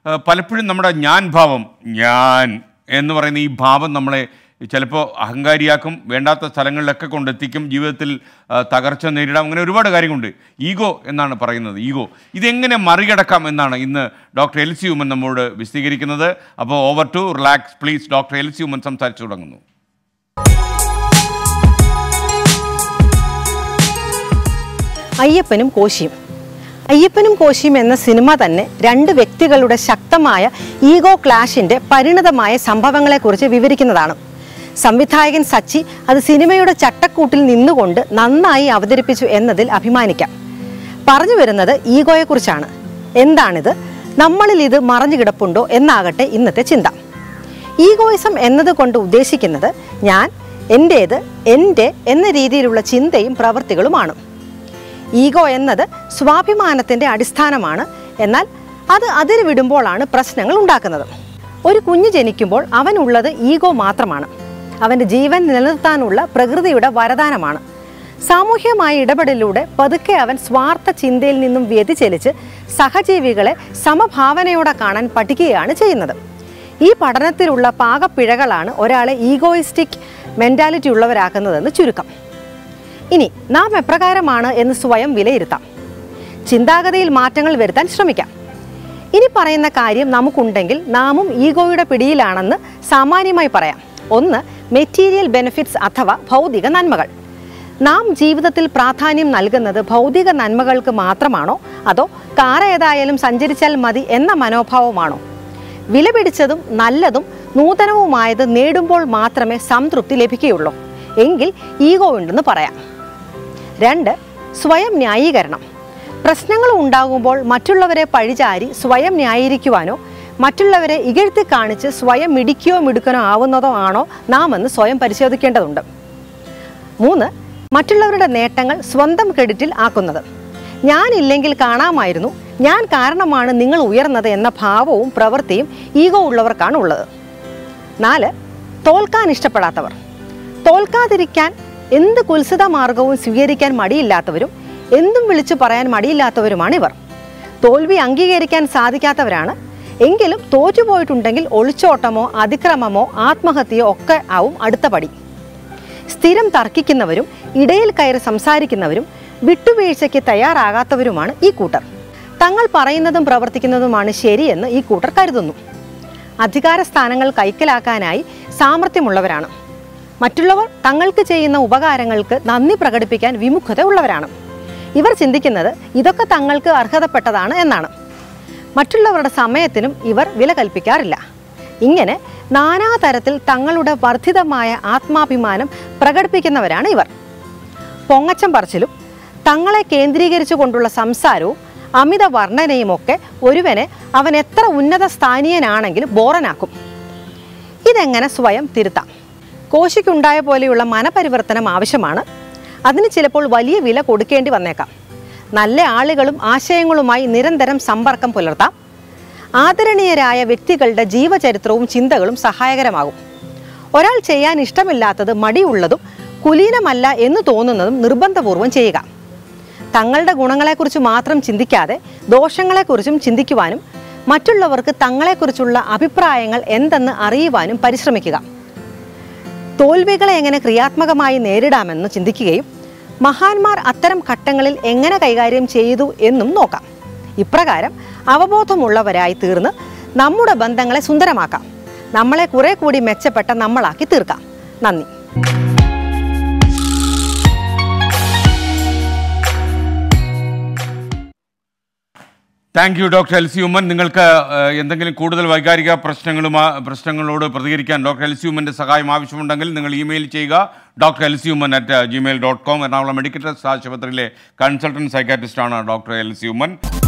ഏഹ്, പലപ്പോഴും നമ്മുടെ ഞാൻ ഭാവം ഞാൻ എന്ന് പറയുന്ന ഈ ഭാവം നമ്മളെ ചിലപ്പോൾ അഹങ്കാരിയാക്കും വേണ്ടാത്ത സ്ഥലങ്ങളിലൊക്കെ കൊണ്ടെത്തിക്കും ജീവിതത്തിൽ ആ, തകർച്ച നേരിടാം അങ്ങനെ ഒരുപാട് കാര്യങ്ങളുണ്ട് ഈഗോ എന്നാണ് പറയുന്നത് ഈഗോ ഇതെങ്ങനെ മറികടക്കാം എന്നാണ് ഇന്ന് ഡോക്ടർ എൽ സി ഉമ്മൻ നമ്മോട് വിശദീകരിക്കുന്നത് അപ്പോൾ over to relax please doctor L C Oommen സംസാരിച്ചു തുടങ്ങുന്നു അയ്യപ്പനും കോശിയും അയ്യപ്പനും കോശിയും എന്ന സിനിമ തന്നെ രണ്ട് വ്യക്തികളുടെ ശക്തമായ ഈഗോ ക്ലാഷിന്റെ പരിണിതമായ സംഭവങ്ങളെക്കുറിച്ച് വിവരിക്കുന്നതാണ് സംവിധായകൻ സച്ചി അത് സിനിമയുടെ ചട്ടക്കൂട്ടിൽ നിന്നുകൊണ്ട് നന്നായി അവതരിപ്പിച്ചു എന്നതിൽ അഭിമാനിക്കാം പറഞ്ഞു വരുന്നത് ഈഗോയെക്കുറിച്ചാണ് എന്താണിത് നമ്മളിൽ ഇത് മറഞ്ഞു കിടപ്പുണ്ടോ എന്നാകട്ടെ ഇന്നത്തെ ചിന്ത ഈഗോയിസം എന്നതുകൊണ്ട് ഉദ്ദേശിക്കുന്നത് ഞാൻ എൻ്റേത് എൻ്റെ എന്ന രീതിയിലുള്ള ചിന്തയും പ്രവൃത്തികളുമാണ് ഈഗോ എന്നത് സ്വാഭിമാനത്തിൻ്റെ അടിസ്ഥാനമാണ് എന്നാൽ അത് അതിര് വിടുമ്പോഴാണ് പ്രശ്നങ്ങൾ ഉണ്ടാക്കുന്നത് ഒരു കുഞ്ഞ് ജനിക്കുമ്പോൾ അവനുള്ളത് ഈഗോ മാത്രമാണ് അവൻ്റെ ജീവൻ നിലനിർത്താനുള്ള പ്രകൃതിയുടെ വരദാനമാണ് സാമൂഹ്യമായ ഇടപെടലിലൂടെ പതുക്കെ അവൻ സ്വാർത്ഥ ചിന്തയിൽ നിന്നും വ്യതിചലിച്ച് സഹജീവികളെ സമഭാവനയോടെ കാണാൻ പഠിക്കുകയാണ് ചെയ്യുന്നത് ഈ പഠനത്തിലുള്ള പാകപ്പിഴകളാണ് ഒരാളെ ഈഗോയിസ്റ്റിക് മെൻറ്റാലിറ്റി ഉള്ളവരാക്കുന്നതെന്ന് ചുരുക്കം ഇനി നാം എപ്രകാരമാണ് എന്ന് സ്വയം വിലയിരുത്താം ചിന്താഗതിയിൽ മാറ്റങ്ങൾ വരുത്താൻ ശ്രമിക്കാം ഇനി പറയുന്ന കാര്യം നമുക്കുണ്ടെങ്കിൽ നാമും ഈഗോയുടെ പിടിയിലാണെന്ന് സാമാന്യമായി പറയാം ഒന്ന് മെറ്റീരിയൽ ബെനിഫിറ്റ്സ് അഥവാ ഭൗതിക നന്മകൾ നാം ജീവിതത്തിൽ പ്രാധാന്യം നൽകുന്നത് ഭൗതിക നന്മകൾക്ക് മാത്രമാണോ അതോ കാർ ഏതായാലും സഞ്ചരിച്ചാൽ മതി എന്ന മനോഭാവമാണോ വിലപിടിച്ചതും നല്ലതും നൂതനവുമായത് നേടുമ്പോൾ മാത്രമേ സംതൃപ്തി ലഭിക്കുകയുള്ളൂ എങ്കിൽ ഈഗോ ഉണ്ടെന്ന് പറയാം രണ്ട് സ്വയം ന്യായീകരണം പ്രശ്നങ്ങൾ ഉണ്ടാകുമ്പോൾ മറ്റുള്ളവരെ പഴിചാരി സ്വയം ന്യായീകരിക്കുവാനോ മറ്റുള്ളവരെ ഇകഴ്ത്തി കാണിച്ച് സ്വയം മിടിക്കുകയോ മിടുക്കനോ ആവുന്നതോ ആണോ നാം എന്ന് സ്വയം പരിശോധിക്കേണ്ടതുണ്ട് മൂന്ന് മറ്റുള്ളവരുടെ നേട്ടങ്ങൾ സ്വന്തം ക്രെഡിറ്റിൽ ആക്കുന്നത് ഞാനില്ലെങ്കിൽ കാണാമായിരുന്നു ഞാൻ കാരണമാണ് നിങ്ങൾ ഉയർന്നത് എന്ന ഭാവവും പ്രവൃത്തിയും ഈഗോ ഉള്ളവർക്കാണ് ഉള്ളത് നാല് തോൽക്കാൻ ഇഷ്ടപ്പെടാത്തവർ തോൽക്കാതിരിക്കാൻ എന്ത് കുൽസിത മാർഗവും സ്വീകരിക്കാൻ മടിയില്ലാത്തവരും എന്തും വിളിച്ചു പറയാൻ മടിയില്ലാത്തവരുമാണ് ഇവർ തോൽവി അംഗീകരിക്കാൻ സാധിക്കാത്തവരാണ് എങ്കിലും തോറ്റുപോയിട്ടുണ്ടെങ്കിൽ ഒളിച്ചോട്ടമോ അതിക്രമമോ ആത്മഹത്യയോ ഒക്കെ ആവും അടുത്ത പടി സ്ഥിരം തർക്കിക്കുന്നവരും ഇടയിൽ കയറി സംസാരിക്കുന്നവരും വിട്ടുവീഴ്ചയ്ക്ക് തയ്യാറാകാത്തവരുമാണ് ഈ കൂട്ടർ തങ്ങൾ പറയുന്നതും പ്രവർത്തിക്കുന്നതുമാണ് ശരിയെന്ന് ഈ കൂട്ടർ കരുതുന്നു അധികാര സ്ഥാനങ്ങൾ കൈക്കലാക്കാനായി സാമർഥ്യമുള്ളവരാണ് മറ്റുള്ളവർ തങ്ങൾക്ക് ചെയ്യുന്ന ഉപകാരങ്ങൾക്ക് നന്ദി പ്രകടിപ്പിക്കാൻ വിമുഖത ഉള്ളവരാണ് ഇവർ ചിന്തിക്കുന്നത് ഇതൊക്കെ തങ്ങൾക്ക് അർഹതപ്പെട്ടതാണ് എന്നാണ് മറ്റുള്ളവരുടെ സമയത്തിനും ഇവർ വില കൽപ്പിക്കാറില്ല ഇങ്ങനെ നാനാതരത്തിൽ തങ്ങളുടെ വർദ്ധിതമായ ആത്മാഭിമാനം പ്രകടിപ്പിക്കുന്നവരാണ് ഇവർ പൊങ്ങച്ചം പറച്ചിലും തങ്ങളെ കേന്ദ്രീകരിച്ചു കൊണ്ടുള്ള സംസാരവും അമിത വർണ്ണനയുമൊക്കെ ഒരുവനെ അവൻ എത്ര ഉന്നത സ്ഥാനീയനാണെങ്കിലും ബോറനാക്കും ഇതെങ്ങനെ സ്വയം തിരുത്താം കോശിക്കുണ്ടായ പോലെയുള്ള മനപരിവർത്തനം ആവശ്യമാണ് അതിന് ചിലപ്പോൾ വലിയ വില കൊടുക്കേണ്ടി വന്നേക്കാം നല്ല ആളുകളും ആശയങ്ങളുമായി നിരന്തരം സമ്പർക്കം പുലർത്താം ആദരണീയരായ വ്യക്തികളുടെ ജീവചരിത്രവും ചിന്തകളും സഹായകരമാകും ഒരാൾ ചെയ്യാൻ ഇഷ്ടമില്ലാത്തത് മടിയുള്ളതും കുലീനമല്ല എന്ന് തോന്നുന്നതും നിർബന്ധപൂർവം ചെയ്യുക തങ്ങളുടെ ഗുണങ്ങളെക്കുറിച്ച് മാത്രം ചിന്തിക്കാതെ ദോഷങ്ങളെക്കുറിച്ചും ചിന്തിക്കുവാനും മറ്റുള്ളവർക്ക് തങ്ങളെക്കുറിച്ചുള്ള അഭിപ്രായങ്ങൾ എന്തെന്ന് അറിയുവാനും പരിശ്രമിക്കുക തോൽവികളെ എങ്ങനെ ക്രിയാത്മകമായി നേരിടാമെന്ന് ചിന്തിക്കുകയും മഹാന്മാർ അത്തരം ഘട്ടങ്ങളിൽ എങ്ങനെ കൈകാര്യം ചെയ്തു എന്നും നോക്കാം ഇപ്രകാരം അവബോധമുള്ളവരായി തീർന്ന് നമ്മുടെ ബന്ധങ്ങളെ സുന്ദരമാക്കാം നമ്മളെ കുറെ കൂടി മെച്ചപ്പെട്ട നമ്മളാക്കി തീർക്കാം നന്ദി thank you doctor L C Oommen നിങ്ങൾക്ക് ഏഹ്, എന്തെങ്കിലും കൂടുതൽ വൈകാരിക പ്രശ്നങ്ങളുമാ പ്രശ്നങ്ങളോട് പ്രതികരിക്കാൻ ഡോക്ടർ എൽ സി ഉമ്മൻ്റെ സഹായം ആവശ്യമുണ്ടെങ്കിൽ നിങ്ങൾ ഇമെയിൽ ചെയ്യുക doctor L C Oommen at Gmail dot com Ernakulam medical trust ആശുപത്രിയിലെ കൺസൾട്ടൻറ്റ് സൈക്കാട്രിസ്റ്റാണ് ഡോക്ടർ എൽ സി ഉമ്മൻ